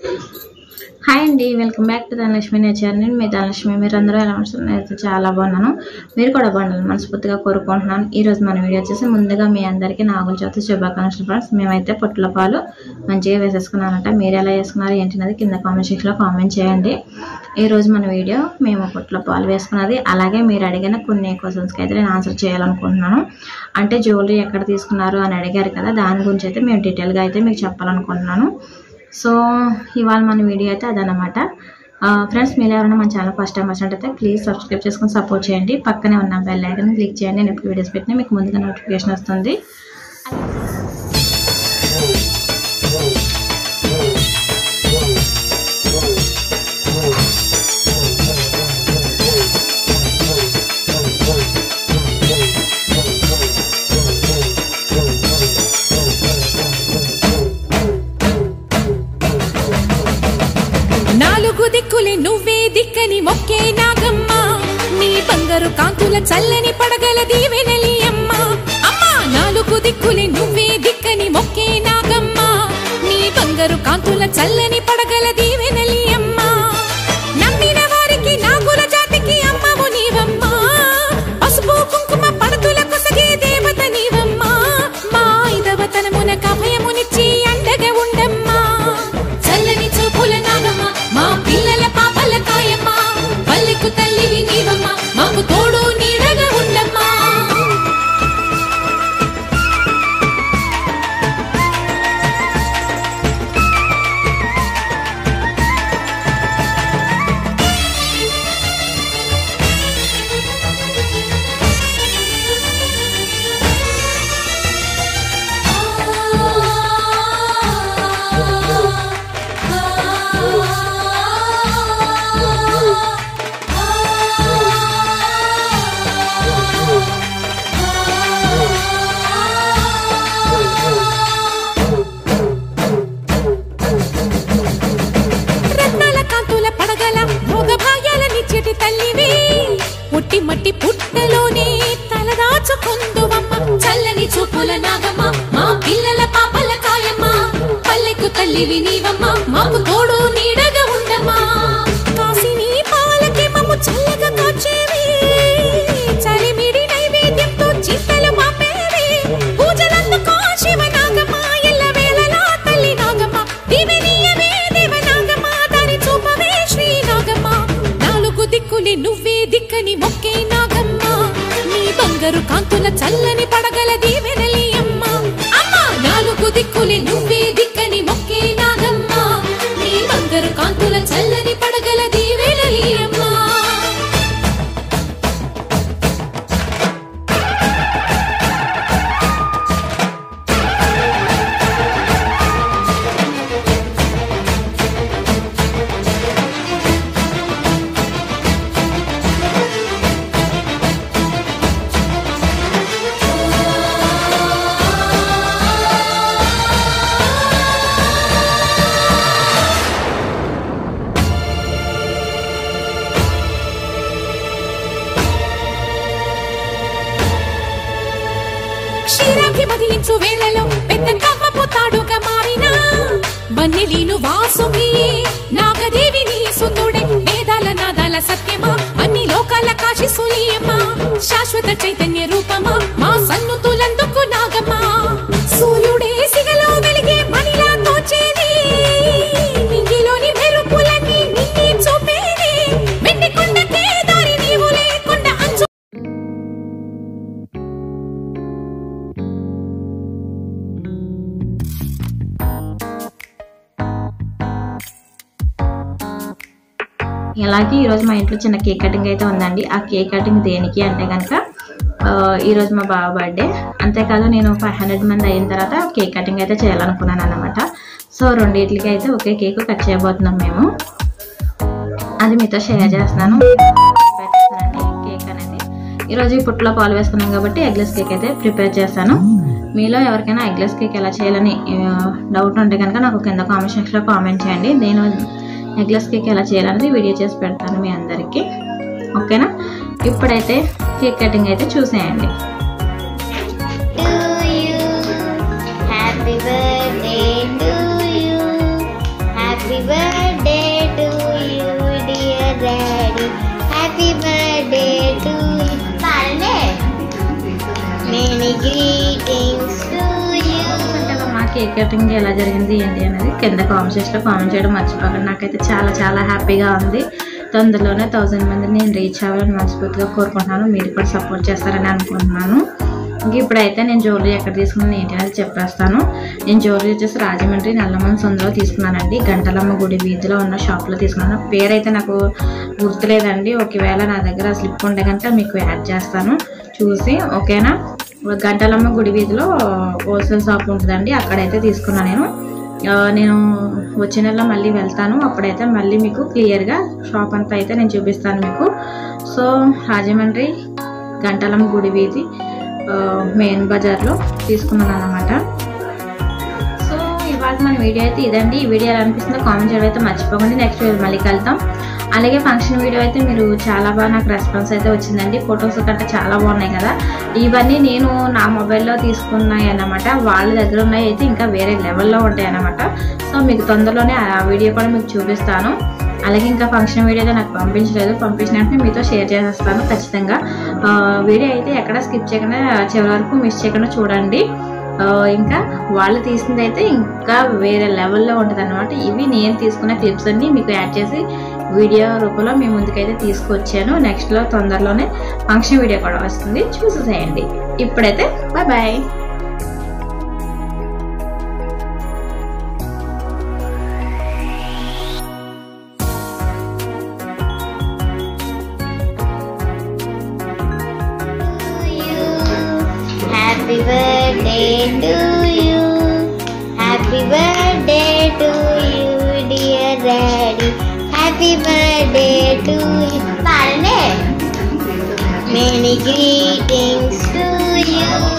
Hi అండి welcome back to Dhanalakshmi nature నేను మీ ధనలక్ష్మి మీరు అందరూ ఎలా ఉంటున్నారు అయితే చాలా బాగున్నాను మీరు కూడా బాగుండాలి మనస్ఫూర్తిగా కోరుకుంటున్నాను ఈ రోజు మన వీడియో వచ్చేసి ముందుగా మీ అందరికీ నాగుల చవితి శుభాకాంక్షలు ఫ్రెండ్స్ మేమైతే పొట్ల పాలు మంచిగా వేసేసుకున్నానంట మీరు ఎలా వేసుకున్నారు ఏంటనేది కింద కామెంట్ సెక్షన్లో కామెంట్ చేయండి ఈ రోజు మన వీడియో మేము పొట్ల పాలు వేసుకున్నది అలాగే మీరు అడిగిన కొన్ని క్వశ్చన్స్కి అయితే నేను ఆన్సర్ చేయాలనుకుంటున్నాను అంటే జ్యువెలరీ ఎక్కడ తీసుకున్నారు అని అడిగారు కదా దాని గురించి అయితే మేము డీటెయిల్గా అయితే మీకు చెప్పాలనుకుంటున్నాను సో ఇవాళ మన వీడియో అయితే అదనమాట ఫ్రెండ్స్ మీరు ఎవరైనా మన ఛానల్ ఫస్ట్ టైం వచ్చినట్టయితే ప్లీజ్ సబ్స్క్రైబ్ చేసుకొని సపోర్ట్ చేయండి పక్కనే ఉన్న బెల్ ఐకన్ క్లిక్ చేయండి నేను ఎప్పుడు వీడియోస్ పెట్టినా మీకు ముందుగా నోటిఫికేషన్ వస్తుంది నాలుగు దిక్కులే నువ్వే దిక్కని మొక్కే నాగమ్మ నీ బంగారు కాంతుల చల్లని పడగల దీవెనలి అమ్మ అమ్మా నాలుగు దిక్కులే నువ్వే దిక్కని మొక్కే నాగమ్మ నీ బంగారు కాంతుల చల్లని పడగల దీవెనలి అమ్మ నమ్మిన వారికి నాగుల జాతికి అమ్మవు నీవమ్మ పసుపు కుంకుమ పడతుల కొసగే దేవత నీవమ్మ మా ఐదవతనమునకు అభయమునిచ్చి అండగా ఉండమ్మా చల్లని చూపుల నాగమ్మ మా పిల్లల పాపల కాయమ్మ పల్లెకు తల్లివి నీవమ్మ మాకు తోడు నీడగా ఉండమ్మా రత్నాల కాంతుల పడగల భోగ భాగ్యాల నిచ్చటి తల్లివి పుట్టి మట్టి పుట్టలోనే తలదాచుకుందువమ్మ చల్లని చూపుల నాగమ్మ మా పిల్లల పాపల కాయమ్మ పల్లెకు తల్లివి నీవమ్మ మాకు తోడు నీడగా ఉండమ్మా కాసిని పాలకి మమ్ము చల్లగా కాచేవి చలిమిడి నైవేద్యంతో చింతలు మాపేవి పూజలందుకో శివ నాగమ్మ ఎల్ల వేళలా తల్లి నాగమ్మ దివినీయవే దేవ నాగమ్మ దారి చూపవే శ్రీ నాగమ్మ నాలుగు దిక్కులే నువ్వే దిక్కని మొక్కే నాగమ్మ నీ బంగారు కాంతుల చల్లని పడగల దీవెనలి అమ్మ అమ్మ నాలుగు దిక్కులే నువ్వే దిక్కని మొక్కే నాగమ్మ నీ బంగారు కాంతుల చల్లని పడగల దీవెనలి అమ్మ క్షీరాకి మదిలించు వేళలో పెద్ద కవ్వపు తాడుగా మారిన బన్నెలీను వాసుకి నాగదేవి నీ సుందుడే వేదాల నాదాల సత్యమా అన్ని లోకాల కాశి సూయమ్మా శాశ్వత చైతన్య రూపమా మా సన్నుతులందుకు నాగమ్మా సూర్యుడే సిగలో వెలిగే మణిలా తోచేది నింగిలోని మెరుపులన్నీ నిన్నే చూపేది వెండి కొండకే దారి నీవు లేకుండా అంచు ఇలాగే ఈరోజు మా ఇంట్లో చిన్న కేక్ కటింగ్ అయితే ఉందండి ఆ కేక్ కటింగ్ దేనికి అంటే కనుక ఈరోజు మా బావ బర్త్డే అంతేకాదు నేను ఫైవ్ హండ్రెడ్ మంది అయిన తర్వాత కేక్ కటింగ్ అయితే చేయాలనుకున్నాను అనమాట సో రెండింటికి అయితే ఒకే కేక్ కట్ చేయబోతున్నాం మేము అది మీతో షేర్ చేస్తున్నాను కేక్ అనేది ఈరోజు ఈ పుట్లో పాలు వేసుకున్నాం కాబట్టి ఎగ్లెస్ కేక్ అయితే ప్రిపేర్ చేస్తాను మీలో ఎవరికైనా ఎగ్లెస్ కేక్ ఎలా చేయాలని డౌట్ ఉంటే కనుక నాకు కింద కామెంట్ సెక్షన్లో కామెంట్ చేయండి నేను ఎగ్లెస్ కేక్ ఎలా చేయాలనేది వీడియో చేసి పెడతాను మీ అందరికీ ఓకేనా ఇప్పుడైతే కేక్ కటింగ్ అయితే చూసేయండి to you. Happy birthday to you. Happy birthday to you dear daddy happy birthday to పాడనే మెనీ గ్రీటింగ్స్ టు యూ అంటే మా కేక్ కటింగ్ ఎలా జరిగింది ఏంటి అనేది కింద కామెంట్ సెక్షన్లో కామెంట్ చేయడం మర్చిపోకండి నాకైతే చాలా చాలా హ్యాపీగా ఉంది తొందరలోనే థౌజండ్ మందిని నేను రీచ్ అవ్వాలని మనస్ఫూర్తిగా కోరుకుంటున్నాను మీరు కూడా సపోర్ట్ చేస్తారని అనుకుంటున్నాను ఇంక ఇప్పుడైతే నేను జ్యువెలరీ ఎక్కడ తీసుకున్నాను ఏంటి అనేది చెప్పేస్తాను నేను జ్యువెలరీ వచ్చేసి రాజమండ్రి నల్లమన్ సొందలో తీసుకున్నానండి గంటలమ్మ గుడి వీధిలో ఉన్న షాప్లో తీసుకున్నాను పేరైతే నాకు గుర్తులేదండి ఒకవేళ నా దగ్గర స్లిప్ ఉంటే కనుక మీకు యాడ్ చేస్తాను చూసి ఓకేనా గంటలమ్మ గుడి వీధిలో హోల్సేల్ షాప్ ఉంటుందండి అక్కడైతే తీసుకున్నాను నేను ఆ, నేను వచ్చే నెల మళ్ళీ వెళ్తాను అప్పుడైతే మళ్ళీ మీకు క్లియర్గా షాప్ అంతా అయితే నేను చూపిస్తాను మీకు సో రాజమండ్రి గంటలమ్మ గుడి వీధి ఆ, మెయిన్ బజార్లో తీసుకున్నాను అనమాట సో ఇవాళ మన వీడియో అయితే ఇదండి ఈ వీడియో ఎలా అనిపిస్తుందో కామెంట్ చేయడం అయితే మర్చిపోకండి నెక్స్ట్ వీడియో మళ్ళీ కలుద్దాం అలాగే ఫంక్షన్ వీడియో అయితే మీరు చాలా బాగా నాకు రెస్పాన్స్ అయితే వచ్చిందండి ఫొటోస్ గట్రా చాలా బాగున్నాయి కదా ఇవన్నీ నేను నా మొబైల్లో తీసుకున్నాయి అన్నమాట వాళ్ళ దగ్గర ఉన్నాయి అయితే ఇంకా వేరే లెవెల్లో ఉంటాయి అన్నమాట సో మీకు తొందరలోనే ఆ వీడియో కూడా మీకు చూపిస్తాను అలాగే ఇంకా ఫంక్షన్ వీడియో అయితే నాకు పంపించలేదు పంపించిన వెంటనే మీతో షేర్ చేసేస్తాను ఖచ్చితంగా ఆ, వీడియో అయితే ఎక్కడ స్కిప్ చేయకుండా చివరి వరకు మిస్ చేయకుండా చూడండి ఆ, ఇంకా వాళ్ళు తీసింది అయితే ఇంకా వేరే లెవెల్లో ఉంటుంది అనమాట ఇవి నేను తీసుకున్న క్లిప్స్ అన్ని మీకు యాడ్ చేసి వీడియో రూపంలో మీ ముందుకైతే తీసుకొచ్చాను నెక్స్ట్లో తొందరలోనే ఫంక్షన్ వీడియో కూడా వస్తుంది చూసేసేయండి ఇప్పుడైతే bye bye happy birthday to you happy birthday to you dear daddy happy birthday to you పాడనే మెనీ గ్రీటింగ్స్ టు యూ